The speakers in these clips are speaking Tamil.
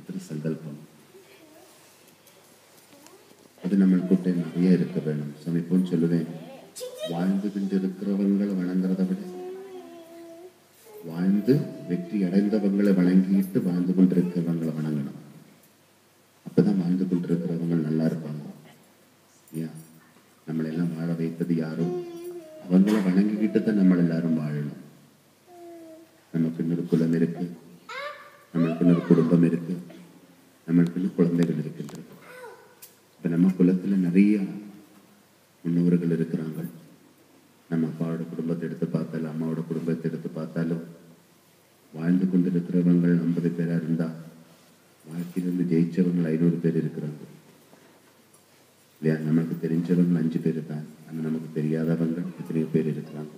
பித்ருசங்கல்பம் அது நம்மள்கிட்ட நிறைய இருக்க வேணும் சமீபம் சொல்லுவேன் வாழ்ந்து கொண்டிருக்கிறவங்களை வணங்குறதை விட வாழ்ந்து வெற்றி அடைந்தவங்களை வணங்கிட்டு வாழ்ந்து கொண்டிருக்கிறவங்களை வணங்கணும் அப்பதான் வாழ்ந்து கொண்டிருக்கிறவங்க நல்லா இருப்பாங்க ஏன் நம்மளை எல்லாம் வாழ வைத்தது யாரோ அவங்கள வணங்கிக்கிட்டு தான் நம்ம எல்லாரும் வாழணும் நமக்கு இன்னொரு குலம் இருக்கு நம்மளுக்கு இன்னொரு குடும்பம் இருக்கு நம்மளுக்கு இன்னும் குழந்தைகள் இருக்கின்றது இப்ப நம்ம குலத்துல நிறைய முன்னோர்கள் இருக்கிறாங்க நம்ம அப்பாவோட குடும்பத்தை எடுத்து பார்த்தாலும் அம்மாவோட குடும்பத்தை எடுத்து பார்த்தாலும் வாழ்ந்து கொண்டிருக்கிறவங்க ஐம்பது பேரா இருந்தா வாழ்க்கையிலிருந்து ஜெயிச்சவங்க ஐநூறு பேர் இருக்கிறாங்க இல்லையா நமக்கு தெரிஞ்சவங்க அஞ்சு பேர் தான் ஆனா நமக்கு தெரியாதவங்க எத்தனையோ பேர் இருக்கிறாங்க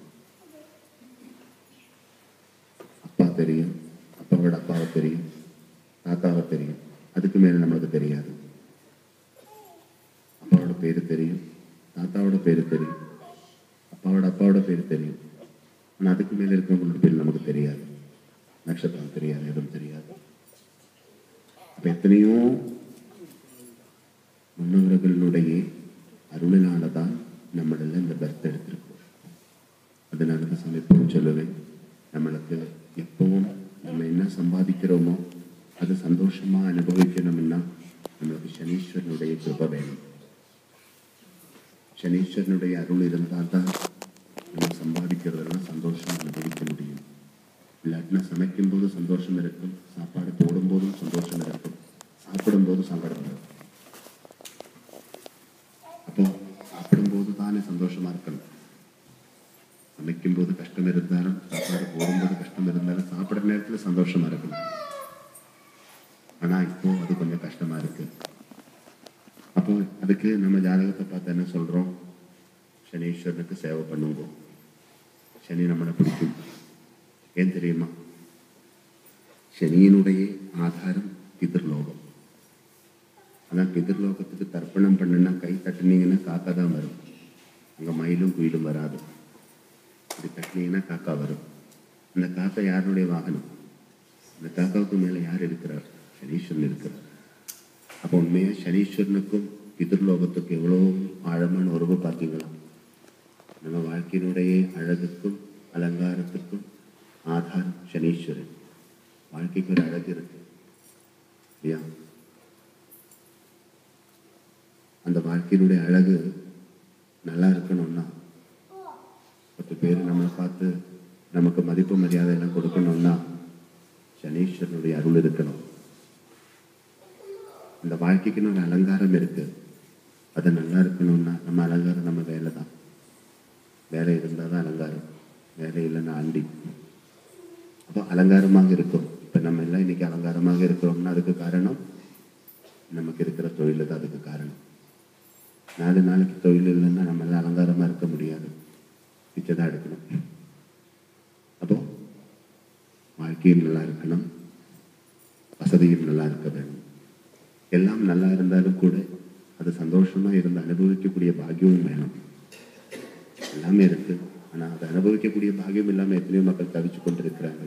அப்பா தெரியும் அப்பாவோட அப்பாவை தெரியும் தாத்தாவை தெரியும் அதுக்கு மேல நம்மளுக்கு தெரியாது அப்பாவோட பேரு தெரியும் தாத்தாவோட பேரு தெரியும் அப்பாவோட அப்பாவோட பேரு தெரியும் ஆனா அதுக்கு மேல இருக்கிறவங்களோட பேர் நமக்கு தெரியாது நட்சத்திரம் தெரியாது எதுவும் தெரியாது அப்ப எத்தனையோ முன்னோர்களுடைய அருளினாலதான் நம்மள இந்த பர்த் எடுத்திருக்கோம் அதனால தான் சாமி எப்பவும் சொல்லுவேன் நம்மளுக்கு எப்பவும் நம்ம என்ன சம்பாதிக்கிறோமோ அது சந்தோஷமா அனுபவிக்கணும்னா நம்மளுக்கு சனீஸ்வரனுடைய கிருபை வேணும் சனீஸ்வரனுடைய அருள் இருந்தால் தான் நம்ம சம்பாதிக்கிறதெல்லாம் சந்தோஷமா அனுபவிக்க முடியும் இல்லாட்டினா சமைக்கும் போது சந்தோஷம் இருக்கும் சாப்பாடு போடும்போதும் சந்தோஷம் இருக்கும் சாப்பிடும்போது சங்கடம் இருக்கும் அப்போ சாப்பிடும்போது தானே சந்தோஷமா இருக்கணும் சமைக்கும் போது கஷ்டம் இருந்தாலும் சாப்பாடு போடும்போது கஷ்டம் இருந்தாலும் சாப்பிடுற நேரத்துல சந்தோஷமா இருக்கணும் ஆனா இப்போ அது கொஞ்சம் கஷ்டமா இருக்கு அப்போ அதுக்கு நம்ம ஜாதகத்தை பார்த்து என்ன சொல்றோம் சனீஸ்வரனுக்கு சேவை பண்ணுங்க சனி நம்மளை பிடிக்கும் ஏன் தெரியுமா சனியினுடைய ஆதாரம் பிதிர்லோகம் அதான் பிதிர்லோகத்துக்கு தர்ப்பணம் பண்ணுனா கை தட்டுனீங்கன்னா காக்கா தான் வரும் அங்க மயிலும் குயிலும் வராது இப்படி தட்டினீங்கன்னா காக்கா வரும் அந்த காக்கா யாருடைய வாகனம் அந்த காக்காவுக்கு மேல யார் இருக்கிறார் சனீஸ்வரன் இருக்கிறார் அப்போ உண்மையா சனீஸ்வரனுக்கும் பிதிர்லோகத்துக்கும் எவ்வளோ ஆழமான உறவு பார்த்தீங்களா நம்ம வாழ்க்கையினுடைய அழகுக்கும் அலங்காரத்துக்கும் ஆதாரம் சனீஸ்வரன் வாழ்க்கைக்கு ஒரு அழகு இருக்கு இல்லையா அந்த வாழ்க்கையினுடைய அழகு நல்லா இருக்கணும்னா பத்து பேர் நம்மளை பார்த்து நமக்கு மதிப்பு மரியாதை எல்லாம் கொடுக்கணும்னா சனீஸ்வரனுடைய அருள் இருக்கணும் இந்த வாழ்க்கைக்குன்னு ஒரு அலங்காரம் இருக்கு அது நல்லா இருக்கணும்னா நம்ம அலங்காரம் நம்ம வேலை தான் வேலை இருந்தால் தான் அலங்காரம் வேலை இல்லைன்னா ஆண்டி அப்போ அலங்காரமாக இருக்கும் இப்போ நம்ம எல்லாம் இன்னைக்கு அலங்காரமாக இருக்கிறோம்னா அதுக்கு காரணம் நமக்கு இருக்கிற தொழில் தான் அதுக்கு காரணம் நாலு நாளைக்கு தொழில் இல்லைன்னா நம்ம எல்லாம் அலங்காரமாக இருக்க முடியாது பிச்சை தான் எடுக்கணும் அப்போ வாழ்க்கையும் நல்லா இருக்கணும் வசதியும் நல்லா இருக்க வேணும் எல்லாம் நல்லா இருந்தாலும் கூட அது சந்தோஷமா இருந்து அனுபவிக்கக்கூடிய பாக்கியமும் வேணும் எல்லாமே இருக்கு ஆனா அதை அனுபவிக்கக்கூடிய பாக்கியம் இல்லாம எத்தனையோ மக்கள் தவிச்சு கொண்டிருக்கிறாங்க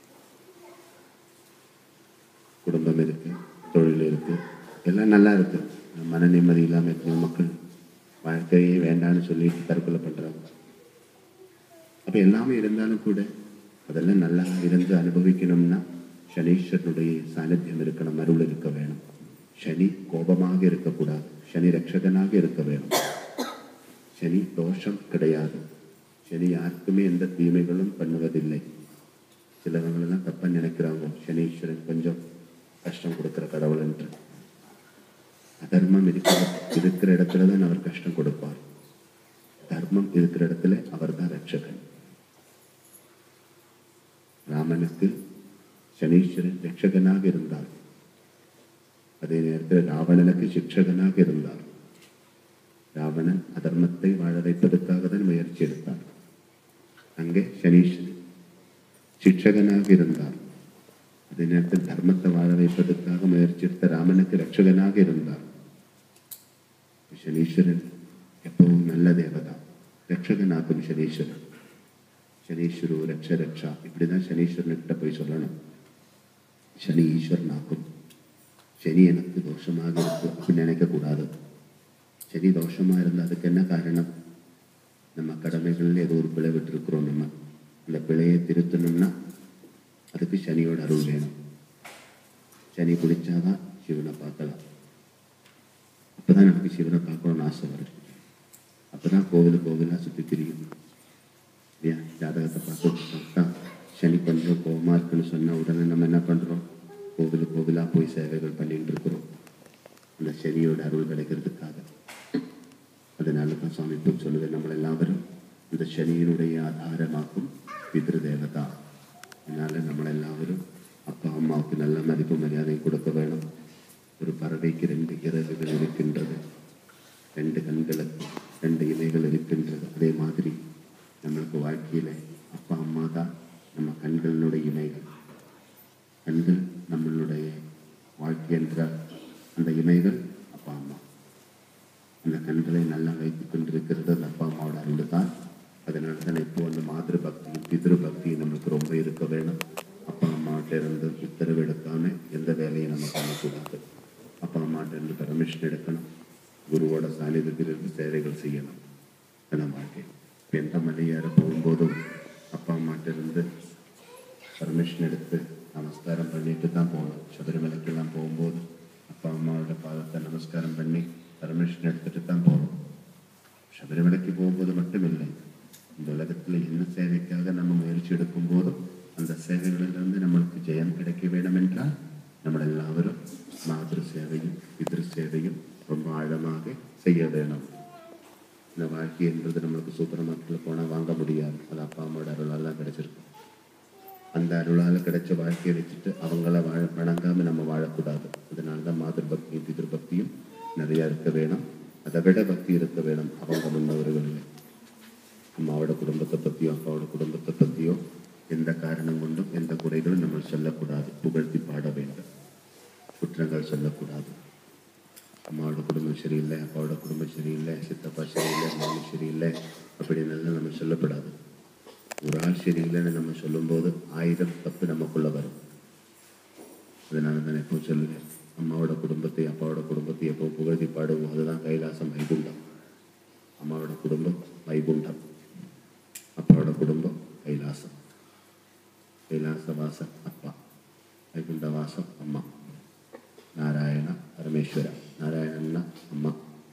குடும்பம் இருக்கு தொழில் இருக்கு எல்லாம் நல்லா இருக்கு ஆனா மன நிம்மதி இல்லாம எத்தனையோ மக்கள் வாழ்க்கையே வேண்டாம்னு சொல்லிட்டு தற்கொலை பண்றாங்க அப்ப எல்லாமே இருந்தாலும் கூட அதெல்லாம் நல்லா இருந்து அனுபவிக்கணும்னா சனீஸ்வரனுடைய சாநித்தியம் இருக்கணும் அருள் இருக்க வேணும் சனி கோபமாக இருக்கக்கூடாது சனி ரட்சகனாக இருக்க வேணும் சனி தோஷம் கிடையாது சனி யாருக்குமே எந்த தீமைகளும் பண்ணுவதில்லை சிலவங்களெல்லாம் தப்பா நினைக்கிறாங்க சனீஸ்வரன் கொஞ்சம் கஷ்டம் கொடுக்கிற கடவுள் என்று அதர்மம் இருக்கிற இருக்கிற இடத்துல தான் அவர் கஷ்டம் கொடுப்பார் தர்மம் இருக்கிற இடத்துல அவர் தான் ரட்சகன் ராமனுக்கு சனீஸ்வரன் ரட்சகனாக இருந்தார் அதே நேரத்தில் ராவணனுக்கு சிக்ஷகனாக இருந்தார் ராவணன் அதர்மத்தை வாழ வைப்பதற்காக தான் முயற்சி எடுத்தார் அங்கே சனீஸ்வரன் சிக்ஷகனாக இருந்தார் அதே நேரத்தில் தர்மத்தை வாழ வைப்பதற்காக முயற்சி எடுத்த ராமனுக்கு ரட்சகனாக இருந்தார் சனீஸ்வரன் எப்பவும் நல்ல தேவதா ரட்சகனாக்கும் சனீஸ்வரன் சனீஸ்வரு ரட்ச ரட்சா இப்படிதான் சனீஸ்வரன் கிட்ட போய் சொல்லணும் சனி ஈஸ்வரனாக்கும் சனி எனக்கு தோஷமாக இருக்கு அப்படின்னு நினைக்கக்கூடாது சனி தோஷமாக இருந்தால் அதுக்கு என்ன காரணம் நம்ம கடமைகளில் ஏதோ ஒரு பிழை விட்டுருக்குறோம் நம்ம அந்த பிழையை திருத்தணும்னா அதுக்கு சனியோட அருள் வேணும் சனி பிடிச்சாதான் சிவனை பார்க்கலாம் அப்பதான் நமக்கு சிவனை பார்க்கணும்னு ஆசை வரும் அப்பதான் கோவில் கோவிலாக சுற்றி திரியும் இல்லையா ஜாதகத்தை பார்த்து பார்த்தா சனி கொஞ்சம் கோபமா இருக்குன்னு சொன்ன உடனே நம்ம என்ன பண்றோம் கோவில் கோவிலாக போய் சேவைகள் பண்ணிட்டு இருக்கிறோம் அந்த சனியோட அருள் கிடைக்கிறதுக்காக அதனால தான் சுவாமி இப்போ சொல்லுவேன் நம்ம எல்லாரும் இந்த சனியினுடைய ஆதாரமாக்கும் பித்ரு தேவதா அதனால நம்ம எல்லாரும் அப்பா அம்மாவுக்கு நல்ல மதிப்பு மரியாதை கொடுக்க வேணும் ஒரு பறவைக்கு ரெண்டு இறகுகள் இருக்கின்றது ரெண்டு கண்களுக்கு ரெண்டு இமைகள் இருக்கின்றது அதே மாதிரி நம்மளுக்கு வாழ்க்கையில அப்பா அம்மா தான் நம்ம கண்களினுடைய இமைகள் கண்கள் நம்மளுடைய வாழ்க்கை என்ற அந்த இமைகள் அப்பா அம்மா அந்த கண்களை நல்லா வைத்துக் கொண்டிருக்கிறது அந்த அப்பா அம்மாவோட அருள் தான் அதனால தான் இப்போ அந்த மாதிரி பக்தியும் பிதிரு பக்தியும் நம்மளுக்கு ரொம்ப இருக்க வேணும் அப்பா அம்மாட்ட இருந்து உத்தரவு எடுக்காம எந்த வேலையும் நம்ம பண்ணக்கூடாது அப்பா அம்மாட்ட இருந்து பர்மிஷன் எடுக்கணும் குருவோட சாநித்தியத்தில் இருந்து சேவைகள் செய்யணும் அதான் வாழ்க்கை இப்போ எந்த மலையேற போகும்போதும் அப்பா அம்மாட்ட இருந்து பர்மிஷன் எடுத்து நமஸ்காரம் பண்ணிட்டு தான் போகணும் சபரிமலைக்கெல்லாம் போகும்போது அப்பா அம்மாவோட பாதத்தை நமஸ்காரம் பண்ணி பர்மிஷன் எடுத்துட்டு தான் போகணும் சபரிமலைக்கு போகும்போது மட்டும் இல்லை இந்த உலகத்தில் என்ன சேவைக்காக நம்ம முயற்சி எடுக்கும் போதும் அந்த சேவைகளிலிருந்து நம்மளுக்கு ஜெயம் கிடைக்க வேண்டும் என்றால் நம்ம எல்லாரும் மாதிரி சேவையும் பிதிரு சேவையும் ரொம்ப ஆழமாக செய்ய வேணும் இந்த வாழ்க்கை என்பது நம்மளுக்கு சூப்பர் மார்க்கெட்டில் போனால் வாங்க முடியாது அது அப்பா அம்மாவோட அருளால் தான் கிடைச்சிருக்கும் அந்த அருளால் கிடைச்ச வாழ்க்கையை வச்சுட்டு அவங்கள வாழ வணங்காம நம்ம வாழக்கூடாது அதனால தான் மாதர் பக்தியும் பிதிரு பக்தியும் நிறைய இருக்க வேணும் அதை விட பக்தி இருக்க வேணும் அவங்க முன்னவர்களில் அம்மாவோட குடும்பத்தை பற்றியோ அப்பாவோட குடும்பத்தை பற்றியோ எந்த காரணம் கொண்டும் எந்த குறைகளும் நம்ம சொல்லக்கூடாது புகழ்த்தி பாட வேண்டும் குற்றங்கள் சொல்லக்கூடாது அம்மாவோட குடும்பம் சரியில்லை அப்பாவோட குடும்பம் சரியில்லை சித்தப்பா சரியில்லை மாமி சரியில்லை அப்படின்னு எல்லாம் நம்ம சொல்லக்கூடாது ஒரு ஆள் சரியில்லைன்னு நம்ம சொல்லும்போது ஆயிரம் தப்பு நமக்குள்ள வரும் அதனால தான் எப்போ சொல்லுவேன் அம்மாவோட குடும்பத்தை அப்பாவோட குடும்பத்தை எப்போ புகழ்த்தி பாடுவோம் அதுதான் கைலாசம் வைகுண்டம் அம்மாவோட குடும்பம் வைகுண்டம் அப்பாவோட குடும்பம் கைலாசம் கைலாச வாசம் அப்பா வைகுண்ட வாசம் அம்மா நாராயண பரமேஸ்வர நாராயணன்னா அம்மா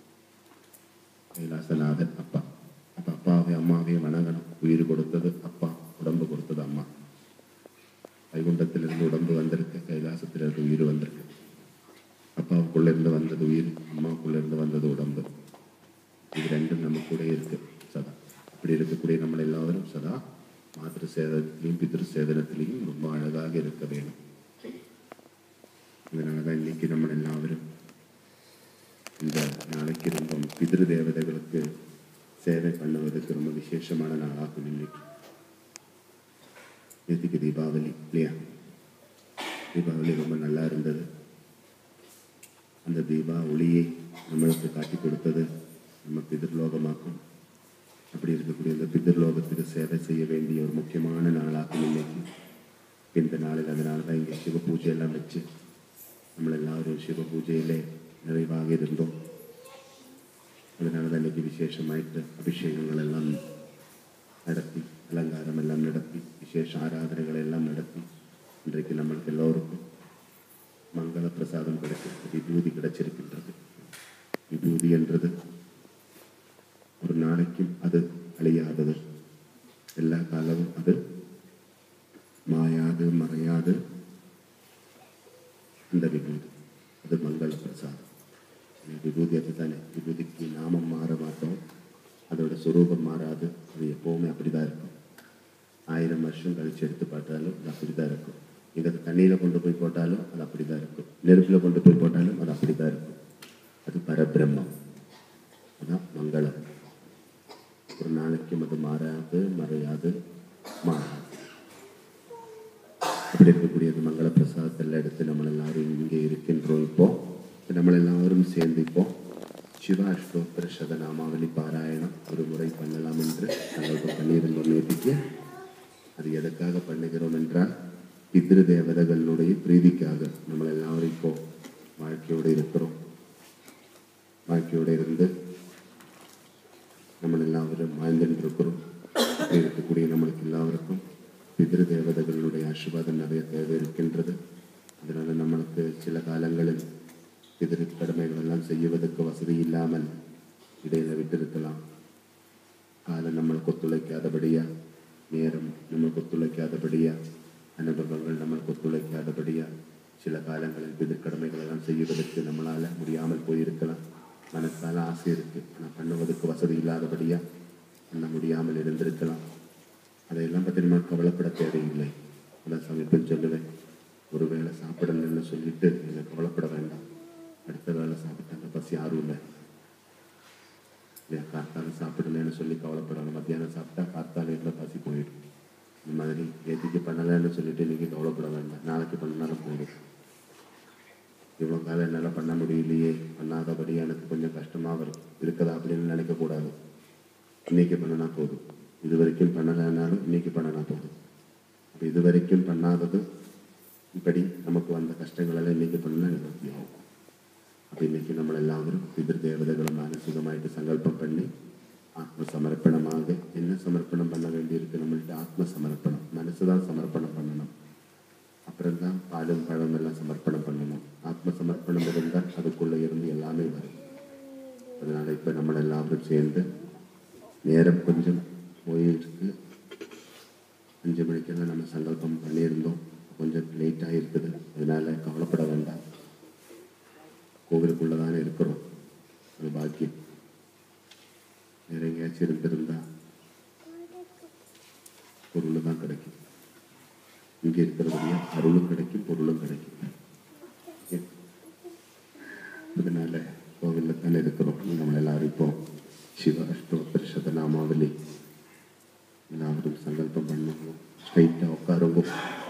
கைலாசநாதன் அப்பா அப்ப அப்பாவை அம்மாவையும் வணங்கணும் உயிர் கொடுத்தது அப்பா உடம்பு கொடுத்தது அம்மா வைகுண்டத்திலிருந்து உடம்பு வந்திருக்கு கைலாசத்திலிருந்து உயிர் வந்திருக்கு அப்பாவுக்குள்ள இருந்து வந்தது உயிர் அம்மாவுக்குள்ள இருந்து வந்தது உடம்பு இது ரெண்டும் நம்ம கூட இருக்கு சதா அப்படி இருக்கக்கூடிய நம்ம எல்லாரும் சதா மாத்திரு சேதத்திலையும் பிதிரு சேதனத்திலையும் ரொம்ப அழகாக இருக்க வேணும் அதனாலதான் இன்னைக்கு நம்ம எல்லாரும் இந்த நாளைக்கு ரொம்ப பிதிரு தேவதைகளுக்கு சேவை பண்ணுவதற்கு ரொம்ப விசேஷமான நாளாகும் இன்னைக்கு நேற்றுக்கு தீபாவளி இல்லையா தீபாவளி ரொம்ப நல்லா இருந்தது அந்த தீபா ஒளியை நம்மளுக்கு காட்டி கொடுத்தது நம்ம பிதிர்லோகமாக்கும் அப்படி இருக்கக்கூடிய அந்த பிதிர்லோகத்துக்கு சேவை செய்ய வேண்டிய ஒரு முக்கியமான நாளாகும் இன்னைக்கு இந்த நாளில் அதனால தான் இங்கே சிவ பூஜை எல்லாம் வச்சு നമ്മൾ എല്ലാവരും சிவ பூஜையிலே நிறைவாக இருந்தோம் அதனால தான் இன்னைக்கு விசேஷமாயிட்டு அபிஷேகங்கள் எல்லாம் நடத்தி அலங்காரம் எல்லாம் நடத்தி விசேஷ ஆராதனைகள் எல்லாம் நடத்தி இன்றைக்கு நம்மளுக்கு எல்லோருக்கும் மங்கள பிரசாதம் கிடைச்சிருக்கு விபூதி கிடைச்சிருக்கின்றது விபூதி என்றது ஒரு நாளைக்கும் அது அழியாதது எல்லா காலமும் அது மாயாது மறையாது அந்த விபூதி அது மங்கள பிரசாதம் இந்த விபூதி அதுதானே விபூதிக்கு நாமம் மாற மாட்டோம் அதோட சுரூபம் மாறாது அது எப்போவுமே அப்படிதான் இருக்கும் ஆயிரம் வருஷம் கழிச்சு எடுத்து பார்த்தாலும் அது அப்படிதான் இருக்கும் நீங்க அது தண்ணியில கொண்டு போய் போட்டாலும் அது அப்படிதான் இருக்கும் நெருப்புல கொண்டு போய் போட்டாலும் அது அப்படிதான் இருக்கும் அது பரபிரம்மம் அதான் மங்களம் ஒரு நாளைக்கும் அது மாறாது மறையாது மாறாது அப்படி இருக்கக்கூடிய அந்த மங்கள பிரசாதத்தில் எடுத்து நம்ம எல்லாரும் இங்கே இருக்கின்றோம் இப்போ இப்ப நம்ம எல்லாரும் சேர்ந்து இப்போ சிவ அஷ்டோத்தர சதநாமாவளி பாராயணம் ஒரு முறை பண்ணலாம் என்று தங்களுக்கு பண்ணியிருந்தோம் நேற்றுக்கு அது எதற்காக பண்ணுகிறோம் என்றால் பித்ரு தேவதைகளுடைய பிரீதிக்காக நம்ம எல்லாரும் இப்போ வாழ்க்கையோடு இருக்கிறோம் வாழ்க்கையோடு இருந்து നമ്മൾ എല്ലാവരും வாழ்ந்துட்டு அப்படி இருக்கக்கூடிய நம்மளுக்கு எல்லாருக்கும் பிதிரு தேவதைகளுடைய ஆசீர்வாதம் நிறைய தேவை இருக்கின்றது அதனால நம்மளுக்கு சில காலங்களில் பிதிரு கடமைகள் எல்லாம் செய்வதற்கு வசதி இல்லாமல் இடையில விட்டிருக்கலாம் காலம் நம்மளுக்கு ஒத்துழைக்காதபடியா நேரம் நம்மளுக்கு ஒத்துழைக்காதபடியா அனுபவங்கள் நம்மளுக்கு ஒத்துழைக்காதபடியா சில காலங்களில் பிதிர்கடமைகள் எல்லாம் செய்வதற்கு நம்மளால முடியாமல் போயிருக்கலாம் மனசால ஆசை இருக்கு ஆனால் பண்ணுவதற்கு வசதி இல்லாதபடியா பண்ண முடியாமல் இருந்திருக்கலாம் அதையெல்லாம் பற்றி நம்ம கவலைப்பட தேவையில்லை அதான் சமீபம் சொல்லுவேன் ஒரு வேளை சாப்பிடலன்னு சொல்லிட்டு நீங்கள் கவலைப்பட வேண்டாம் அடுத்த வேளை சாப்பிட்டாங்க பசி யாரும் இல்லை இல்லையா காத்தால சாப்பிடலன்னு சொல்லி கவலைப்படணும் மத்தியானம் சாப்பிட்டா காத்தால இருந்தால் பசி போயிடும் இந்த மாதிரி நேற்றுக்கு பண்ணலைன்னு சொல்லிட்டு இன்னைக்கு கவலைப்பட வேண்டாம் நாளைக்கு பண்ணாலும் போயிடும் இவ்வளோ காலம் என்னால் பண்ண முடியலையே பண்ணாதபடி எனக்கு கொஞ்சம் கஷ்டமாக வரும் இருக்குதா அப்படின்னு நினைக்கக்கூடாது இன்னைக்கு பண்ணினா போதும் இது வரைக்கும் பண்ணலைன்னாலும் இன்னைக்கு பண்ணினா போதும் அப்போ இது வரைக்கும் பண்ணாதது இப்படி நமக்கு வந்த கஷ்டங்கள் எல்லாம் இன்னைக்கு பண்ணா நிவர்த்தி ஆகும் அப்போ இன்னைக்கு നമ്മൾ എല്ലാവരും പിതൃദേവതകളും മാനസികമായിട്ട് സങ്കല്പം பண்ணி ஆத்மசமர்ப்பணமாக என்ன சமர்ப்பணம் பண்ண வேண்டியிருக்கு நம்மள்ட்ட ஆத்மசமர்ப்பணம் மனசு தான் சமர்ப்பணம் பண்ணணும் அப்புறம் தான் பாலும் பழம் எல்லாம் சமர்ப்பணம் பண்ணணும் ஆத்ம சமர்ப்பணம் இருந்தால் அதுக்குள்ள இருந்து எல்லாமே வரும் அதனால இப்போ நம்ம எல்லாரும் சேர்ந்து நேரம் கொஞ்சம் போயிருக்கு அஞ்சு மணிக்கெல்லாம் நம்ம சங்கல்பம் பண்ணியிருந்தோம் கொஞ்சம் லேட்டாக இருக்குது அதனால கவலைப்பட வேண்டாம் கோவிலுக்குள்ள தானே இருக்கிறோம் அது பாக்கியம் வேற எங்கேயாச்சும் இருந்திருந்தா பொருள் தான் கிடைக்கும் இங்கே இருக்கிறபடியா அருளும் கிடைக்கும் பொருளும் கிடைக்கும் ஓகே? அதனால கோவிலில் தானே இருக்கிறோம் நம்ம எல்லாரும் இப்போ சிவ அஷ்டோத்தர சதநாமாவலி எல்லாரும் சங்கல்பம் பண்ணுவோம் ஸ்ட்ரைட்டாக உட்காருங்க